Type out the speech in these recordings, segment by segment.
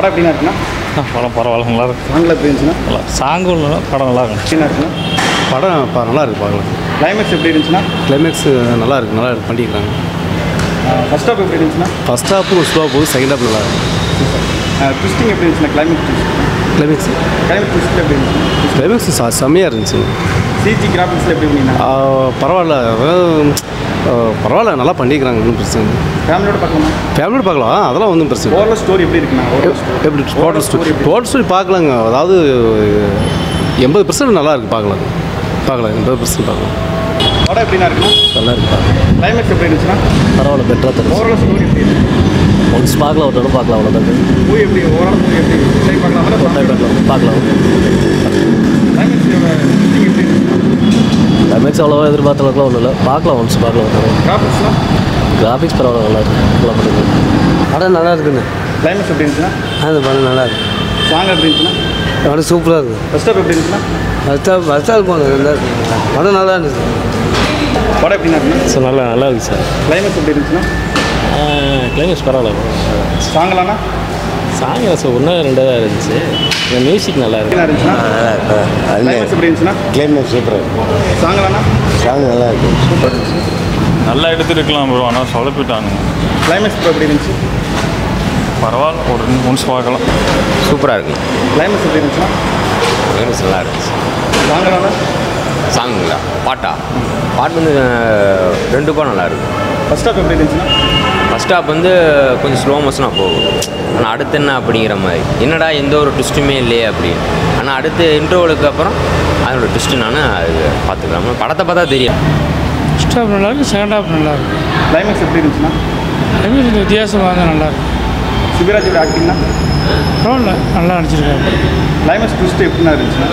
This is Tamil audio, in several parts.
படம் எப்படின்னா இருக்குண்ணா படம் பரவாயில்ல நல்லா இருக்கு சாங்கில் எப்படி இருந்துச்சுன்னா நல்லா சாங்கும் இல்லை படம் நல்லா இருக்கும் எப்படின்னா இருக்குண்ணா படம் பா நல்லா இருக்கு பார்க்கலாம் கிளைமேக்ஸ் எப்படி இருந்துச்சுன்னா கிளைமேக்ஸ் நல்லா இருக்கு நல்லா இருக்கு பண்ணிக்கிறாங்க ஃபர்ஸ்ட் ஹாப் எப்படி இருந்துச்சுன்னா ஃபர்ஸ்ட் ஹாப்பு ஸ்லோவாக போகுது செகண்ட் ஹாப் நல்லா இருக்கு ட்விஸ்டிங் எப்படி இருந்துச்சுன்னா கிளைமேக்ஸ் கிளைமேக்ஸ் கிளைமேக்ஸ் ட்விஸ்ட் எப்படி இருந்துச்சு கிளைமேக்ஸ் ச செம்மையாக இருந்துச்சு சிஜி கிராஃபிக்ஸில் எப்படி பண்ணிங்கன்னா ஆ, பரவாயில்ல அதாவது, ஆ, பரவாயில்ல நல்லா பண்ணிக்கிறாங்க ஒன்றும் பிரச்சனை இல்லை ஃபேமிலியோட பார்க்கலாமா ஃபேமிலியோட பார்க்கலாம் ஆ, அதெல்லாம் ஒன்றும் பிரச்சனை இல்லை ஓவரால் ஸ்டோரி எப்படி இருக்குண்ணா ஓவரால் எப்படி டோட்டல் ஸ்டோரி டோட்டல் ஸ்டோரி பார்க்கலாங்க அதாவது எண்பது பர்சன்ட் நல்லா இருக்கு பார்க்கலாம் பார்க்கலாம் எண்பது பர்சன்ட் பார்க்கலாம் படம் எப்படின்னா இருக்குண்ணா நல்லா இருக்கு கிளைமேக்ஸ் எப்படி இருந்துச்சுன்னா பரவாயில்ல பெட்டராக தெரியும் ஓவரால் ஸ்டோரி எப்படி இருக்கு ஒன்ஸ் பார்க்கலாம் ஒரு தடவை பார்க்கலாம் அவ்வளோதான் மூவி எப்படி ஓவரால் மூவி எப்படி டைம் பார்க்கலாமா டைம் பார்க்கலாம் பார்க்கலாம் கிளைமேக்ஸோட ட்விஸ்டிங் எப்படி இருந்துச்சுன்னா கிளைமேக்ஸ் அவ்வளோவா எதிர்பார்த்தளவுக்குலாம் ஒன்றும் இல்லை பார்க்கலாம் ஒன்ஸ் பார்க்கலாம் ஒரு தடவை கிராஃபிக்ஸ்லாம் கிராஃபிக்ஸ் பரவாயில்ல நல்லா இருக்கு நல்லா பண்ணிருக்கு படம் நல்லா இருக்குண்ணே கிளைமேக்ஸ் எப்படி இருந்துச்சுன்னா அந்த படம் நல்லா இருக்கு சாங் எப்படி இருந்துச்சுன்னா படம் சூப்பராக இருக்கு ஃபர்ஸ்ட் ஹாப் எப்படி இருந்துச்சுன்னா பஸ் ஸ்டாப் பஸ் ஸ்டாப் போனது நல்லா இருக்கு படம் நல்லா இருந்துச்சு படம் எப்படின்னா இருக்குண்ணா சார் நல்லா நல்லா இருக்கு சார் கிளைமேக்ஸ் எப்படி இருந்துச்சுன்னா கிளைமேக்ஸ் பரவாயில்ல சாங்கலாண்ணா சாங் சார் ஒன்றா ரெண்டாக தான் இருந்துச்சு இந்த மியூசிக் நல்லா இருக்கு எப்படிண்ணா இருந்துச்சுன்னா கிளைமேக்ஸ் எப்படி இருந்துச்சுன்னா கிளைமேக்ஸ் சூப்பராக சாங்கலாண்ணா சாங் நல்லா இருக்கு சூப்பர் நல்லா எடுத்துருக்கலாம் ப்ரோ ஆனால் சொதப்பிட்டாங்க கிளைமேக்ஸ் இப்போ எப்படி இருந்துச்சு பரவாயில்ல ஒரு ரெண்டு நிமிஷம் பார்க்கலாம் சூப்பராக இருக்கு கிளைமேக்ஸ் எப்படி இருந்துச்சுன்னா கிளைமேக்ஸ் நல்லா இருந்துச்சு சாங்கலாண்ணா சாங்குங்களா பாட்டா பாட்டு வந்து அஹ், ரெண்டு பாடம் நல்லா இருக்கு ஃபர்ஸ்ட் ஹாப் எப்படி இருந்துச்சுன்னா ஃபஸ்ட் ஹாப் வந்து கொஞ்சம் ஸ்லோ மோஷனாக போகும் ஆனால் அடுத்து என்ன அப்படிங்கிற மாதிரி என்னடா எந்த ஒரு ட்விஸ்ட்டுமே இல்லையே அப்படின்னு ஆனால் அடுத்து இன்டர்வலுக்கு அப்புறம் அதோட ட்விஸ்ட்டு நான் அது பார்த்துக்கலாம் படத்தை பார்த்தா தெரியும் ஃபஸ்ட் ஹாஃப் நல்லா இருக்கு செகண்ட் ஹாஃப் நல்லா இருக்கு கிளைமேக்ஸ் எப்படி இருந்துச்சுன்னா அதுவே கொஞ்சம் வித்தியாசமாக இருந்தால் நல்லா இருக்கு சிவராஜோட ஆக்டிங்னா பரவாயில்ல நல்லா நடிச்சிருக்காரு கிளைமேக்ஸ் ட்விஸ்ட் எப்படின்னா இருந்துச்சுன்னா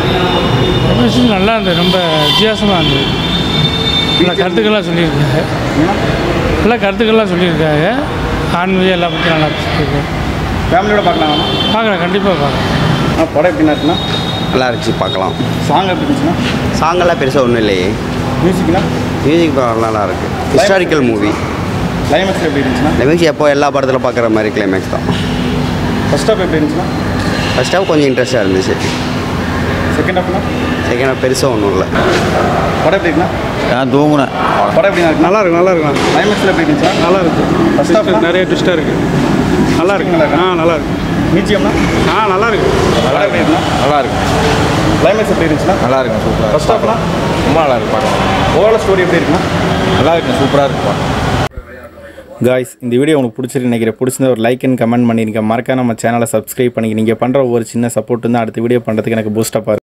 ரொம்ப நல்லா இருந்தது ரொம்ப வித்தியாசமாக இருந்தது நல்ல கருத்துக்கள்லாம் சொல்லியிருக்காங்க ஏன்னா நல்ல கருத்துக்கள்லாம் சொல்லியிருக்காங்க ஆன்மீக எல்லாம் பற்றி நல்லா சொல்லியிருக்காங்க ஃபேமிலியோட பார்க்கலாமா பார்க்கலாம் கண்டிப்பாக பார்க்கலாம் ஆ படம் எப்படின்னா இருக்குன்னா நல்லா இருந்துச்சு பார்க்கலாம் சாங் எப்படி இருந்துச்சுன்னா சாங்கெல்லாம் பெருசாக ஒன்றும் இல்லையே மியூசிக்னா மியூசிக் நல்லா இருக்கு ஹிஸ்டாரிக்கல் மூவி கிளைமேக்ஸ் எப்படி இருந்துச்சுன்னா கிளைமேக்ஸ் எப்போ எல்லா படத்தில் பார்க்குற மாதிரி கிளைமேக்ஸ் தான் ஃபர்ஸ்ட் ஹாப் எப்படி இருந்துச்சுன்னா ஃபஸ்ட் ஹாஃப் கொஞ்சம் இன்ட்ரெஸ்ட்டாக இருந்துச்சு செகண்ட் ஹாப்னா செகண்ட் ஹாஃப் பெருசாக ஒன்றும் இல்லை படம் எப்படி இருக்குன்னா நான் தூங்குனேன் படம் எப்படின்னா இருக்கு நல்லா இருக்கு நல்லா இருக்கு கிளைமேக்ஸில் எப்படி இருந்துச்சா நல்லா இருக்கு ஃபர்ஸ்ட் ஹாப் நிறைய ட்விஸ்ட்டாக இருக்கு நல்லா இருக்கு ஆ நல்லா இருக்கு மியூசியம்னா ஆ நல்லா இருக்கு படம் எப்படி இருக்குன்னா நல்லா இருக்கு கிளைமேக்ஸ் எப்படி இருந்துச்சுன்னா நல்லா இருக்கு சூப்பராக ஃபர்ஸ்ட் ஹாப்னா ரொம்ப நல்லா இருக்கு பார்க்கலாம் ஓவரால் ஸ்டோரி எப்படி இருக்குன்னா நல்லா இருக்கு சூப்பராக இருக்கு காய்ஸ் இந்த வீடியோ உங்களுக்கு பிடிச்சிருக்கு நினைக்கிறேன் பிடிச்சிருந்தா ஒரு லைக் அண்ட் கமெண்ட் பண்ணிருங்க மறக்காம நம்ம சேனலை சப்ஸ்கிரைப் பண்ணிக்க நீங்கள் பண்ணுற ஒரு சின்ன சப்போர்ட் தான் அடுத்த வீடியோ பண்ணுறதுக்கு எனக்கு பூஸ்டப்பாக